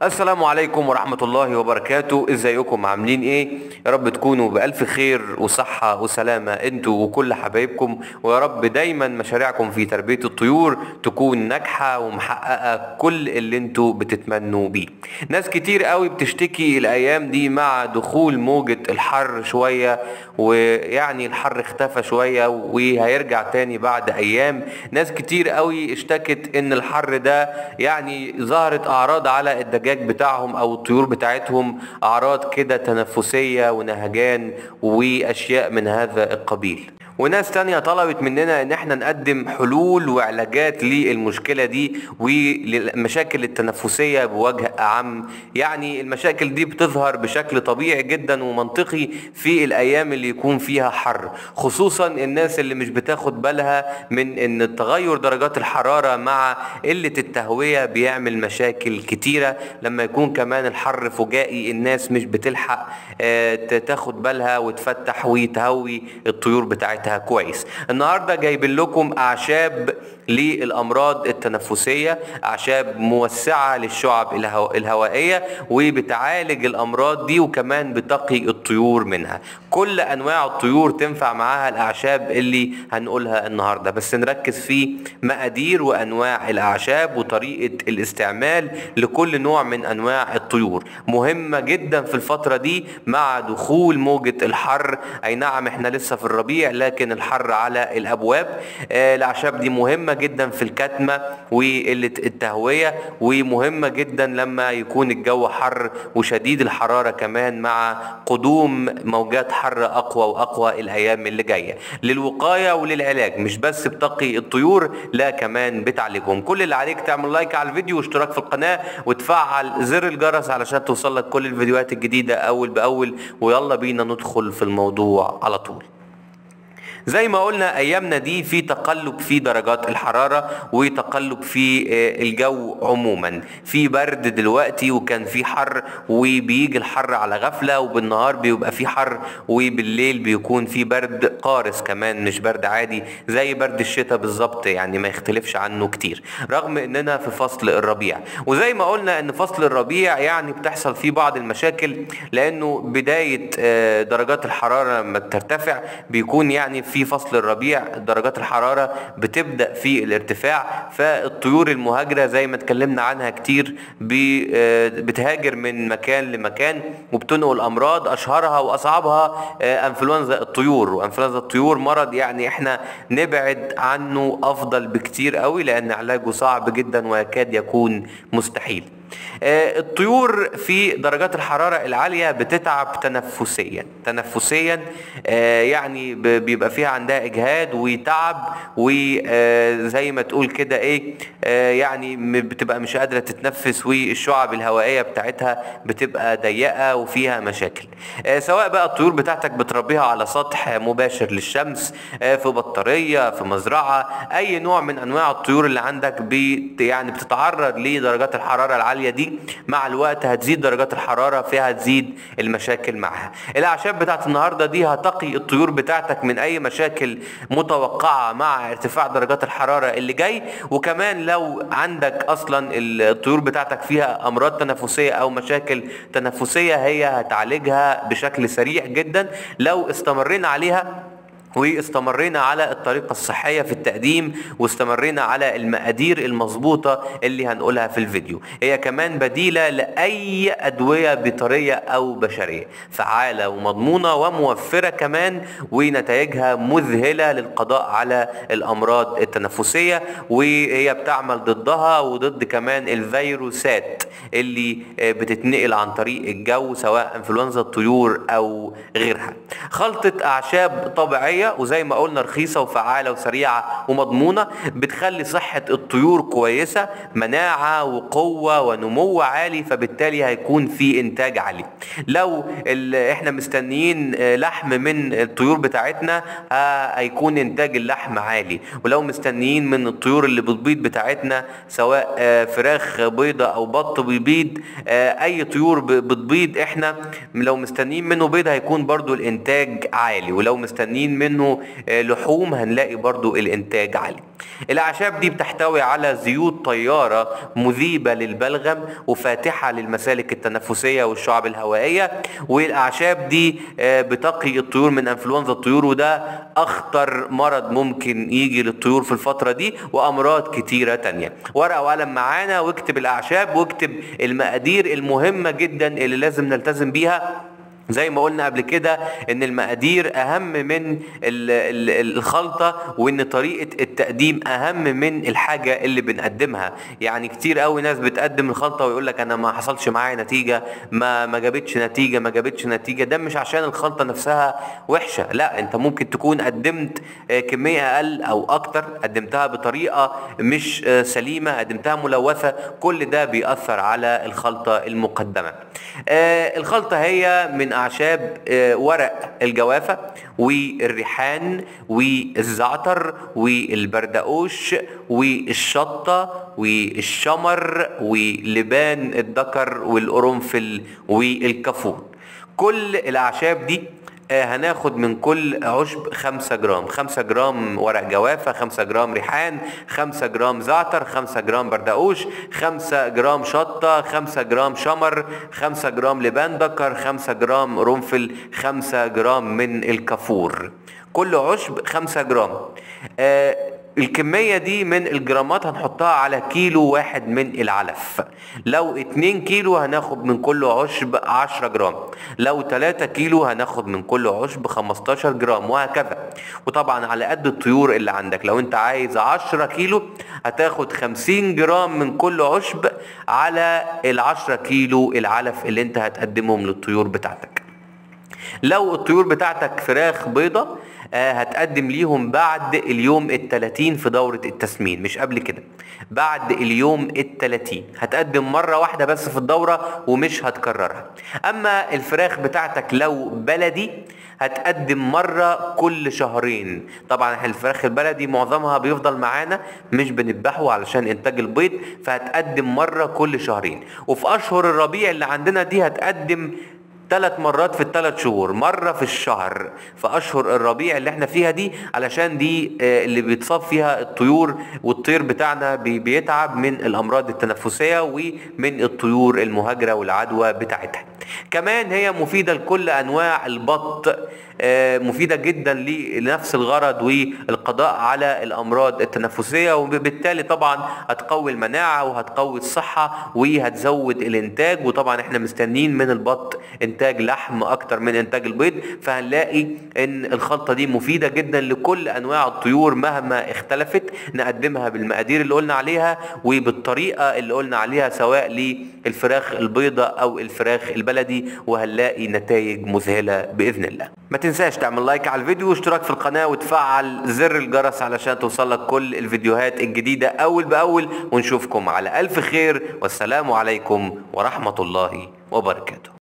السلام عليكم ورحمة الله وبركاته ازيكم عاملين ايه يا رب تكونوا بألف خير وصحة وسلامة انتوا وكل حبايبكم ويا رب دايما مشاريعكم في تربية الطيور تكون ناجحة ومحققة كل اللي انتوا بتتمنوا بيه ناس كتير قوي بتشتكي الايام دي مع دخول موجة الحر شوية ويعني الحر اختفى شوية وهيرجع تاني بعد ايام ناس كتير قوي اشتكت ان الحر ده يعني ظهرت اعراض على الدجاج بتاعهم او الطيور بتاعتهم اعراض كده تنفسية ونهجان واشياء من هذا القبيل وناس تانية طلبت مننا ان احنا نقدم حلول وعلاجات للمشكلة دي وللمشاكل التنفسية بوجه اعم يعني المشاكل دي بتظهر بشكل طبيعي جدا ومنطقي في الايام اللي يكون فيها حر خصوصا الناس اللي مش بتاخد بالها من ان تغير درجات الحرارة مع قلة التهوية بيعمل مشاكل كتيرة لما يكون كمان الحر فجائي الناس مش بتلحق آه، تاخد بالها وتفتح وتهوي الطيور بتاعتها بتاعتها كويس النهاردة جايبين لكم أعشاب للأمراض التنفسية أعشاب موسعة للشعب الهو... الهوائية وبتعالج الأمراض دي وكمان بتقي الطيور منها كل أنواع الطيور تنفع معاها الأعشاب اللي هنقولها النهاردة بس نركز في مقادير وأنواع الأعشاب وطريقة الاستعمال لكل نوع من أنواع الطيور مهمة جدا في الفترة دي مع دخول موجة الحر أي نعم احنا لسه في الربيع لكن الحر على الأبواب آه الأعشاب دي مهمة جدا في الكتمة وقلة التهوية ومهمة جدا لما يكون الجو حر وشديد الحرارة كمان مع قدوم موجات حر أقوى وأقوى الأيام اللي جاية للوقاية وللعلاج مش بس بتقي الطيور لا كمان بتعالجهم كل اللي عليك تعمل لايك على الفيديو واشتراك في القناة وتفعل زر الجرس علشان توصلك كل الفيديوهات الجديدة أول بأول ويلا بينا ندخل في الموضوع على طول زي ما قلنا ايامنا دي في تقلب في درجات الحراره وتقلب في الجو عموما في برد دلوقتي وكان في حر وبيجي الحر على غفله وبالنهار بيبقى في حر وبالليل بيكون في برد قارس كمان مش برد عادي زي برد الشتاء بالظبط يعني ما يختلفش عنه كتير رغم اننا في فصل الربيع وزي ما قلنا ان فصل الربيع يعني بتحصل فيه بعض المشاكل لانه بدايه درجات الحراره لما بترتفع بيكون يعني في فصل الربيع درجات الحرارة بتبدأ في الارتفاع فالطيور المهاجرة زي ما اتكلمنا عنها كتير بتهاجر من مكان لمكان وبتنقل أمراض أشهرها وأصعبها أنفلونزا الطيور وأنفلونزا الطيور مرض يعني احنا نبعد عنه أفضل بكتير قوي لأن علاجه صعب جدا ويكاد يكون مستحيل الطيور في درجات الحرارة العالية بتتعب تنفسيا تنفسيا يعني بيبقى فيها عندها اجهاد وتعب وزي ما تقول كده ايه يعني بتبقى مش قادرة تتنفس والشعب الهوائية بتاعتها بتبقى ضيقة وفيها مشاكل سواء بقى الطيور بتاعتك بتربيها على سطح مباشر للشمس في بطارية في مزرعة اي نوع من انواع الطيور اللي عندك بي يعني بتتعرض لدرجات الحرارة العالية دي مع الوقت هتزيد درجات الحرارة فيها هتزيد المشاكل معها الاعشاب بتاعت النهاردة دي هتقي الطيور بتاعتك من اي مشاكل متوقعة مع ارتفاع درجات الحرارة اللي جاي وكمان لو عندك اصلا الطيور بتاعتك فيها امراض تنفسية او مشاكل تنفسية هي هتعالجها بشكل سريع جدا لو استمرينا عليها واستمرينا على الطريقة الصحية في التقديم واستمرينا على المقادير المظبوطة اللي هنقولها في الفيديو هي كمان بديلة لأي أدوية بطرية أو بشرية فعالة ومضمونة وموفرة كمان ونتائجها مذهلة للقضاء على الأمراض التنفسية وهي بتعمل ضدها وضد كمان الفيروسات اللي بتتنقل عن طريق الجو سواء انفلونزا الطيور أو غيرها خلطة أعشاب طبيعية وزي ما قلنا رخيصة وفعالة وسريعة ومضمونة بتخلي صحة الطيور كويسة مناعة وقوة ونمو عالي فبالتالي هيكون في انتاج عالي لو احنا مستنيين لحم من الطيور بتاعتنا هيكون انتاج اللحم عالي ولو مستنيين من الطيور اللي بتبيض بتاعتنا سواء فراخ بيضة او بط بيبيض اي طيور بتبيض احنا لو مستنيين منه بيض هيكون برضو الانتاج عالي ولو مستنيين منه منه آه، لحوم هنلاقي برضو الانتاج عالي الاعشاب دي بتحتوي على زيوت طيارة مذيبة للبلغم وفاتحة للمسالك التنفسية والشعب الهوائية والاعشاب دي آه، بتقي الطيور من انفلونزا الطيور وده اخطر مرض ممكن يجي للطيور في الفترة دي وامراض كتيرة تانية ورقة وقلم معانا واكتب الاعشاب واكتب المقادير المهمة جدا اللي لازم نلتزم بيها زي ما قلنا قبل كده ان المقادير اهم من ال- ال- الخلطة وان طريقة التقديم اهم من الحاجة اللي بنقدمها يعني كتير قوي ناس بتقدم الخلطة ويقول لك انا ما حصلش معايا نتيجة ما ما جابتش نتيجة ما جابتش نتيجة ده مش عشان الخلطة نفسها وحشة لا انت ممكن تكون قدمت آه، كمية اقل او اكتر قدمتها بطريقة مش آه، سليمة قدمتها ملوثة كل ده بيأثر على الخلطة المقدمة آه، الخلطة هي من أعشاب آه، ورق الجوافة والريحان والزعتر والبردقوش والشطة والشمر ولبان الذكر والقرنفل والكافور كل الأعشاب دي آه، هناخد من كل عشب خمسة جرام خمسة جرام ورق جوافة خمسة جرام ريحان خمسة جرام زعتر خمسة جرام بردقوش خمسة جرام شطة خمسة جرام شمر خمسة جرام لبان دكر خمسة جرام قرنفل خمسة جرام من الكافور كل عشب خمسة جرام آه الكمية دي من الجرامات هنحطها على كيلو واحد من العلف لو اتنين كيلو هناخد من كل عشب عشرة جرام لو تلاتة كيلو هناخد من كل عشب خمستاشر جرام وهكذا وطبعا على قد الطيور اللي عندك لو انت عايز عشرة كيلو هتاخد خمسين جرام من كل عشب على العشرة كيلو العلف اللي انت هتقدمهم للطيور بتاعتك لو الطيور بتاعتك فراخ بيضة آه، هتقدم ليهم بعد اليوم التلاتين في دورة التسمين مش قبل كده بعد اليوم التلاتين هتقدم مرة واحدة بس في الدورة ومش هتكررها أما الفراخ بتاعتك لو بلدي هتقدم مرة كل شهرين طبعا احنا الفراخ البلدي معظمها بيفضل معانا مش بنذبحه علشان انتاج البيض فهتقدم مرة كل شهرين وفي اشهر الربيع اللي عندنا دي هتقدم ثلاث مرات في الثلاث شهور مرة في الشهر في أشهر الربيع اللي احنا فيها دي علشان دي آه، اللي بيتصاب فيها الطيور والطير بتاعنا بي- بيتعب من الأمراض التنفسية ومن الطيور المهاجرة والعدوى بتاعتها كمان هي مفيدة لكل أنواع البط آه، مفيدة جدا لنفس الغرض والقضاء على الأمراض التنفسية وبالتالي طبعا هتقوي المناعة وهتقوي الصحة وهتزود الإنتاج وطبعا احنا مستنيين من البط إنتاج لحم أكتر من إنتاج البيض فهنلاقي إن الخلطة دي مفيدة جدا لكل أنواع الطيور مهما اختلفت نقدمها بالمقادير اللي قلنا عليها وبالطريقة اللي قلنا عليها سواء للفراخ البيضة أو الفراخ البلدي وهنلاقي نتائج مذهلة بإذن الله ما تنساش تعمل لايك على الفيديو واشتراك في القناة وتفعل زر الجرس علشان توصلك كل الفيديوهات الجديدة أول بأول ونشوفكم على ألف خير والسلام عليكم ورحمة الله وبركاته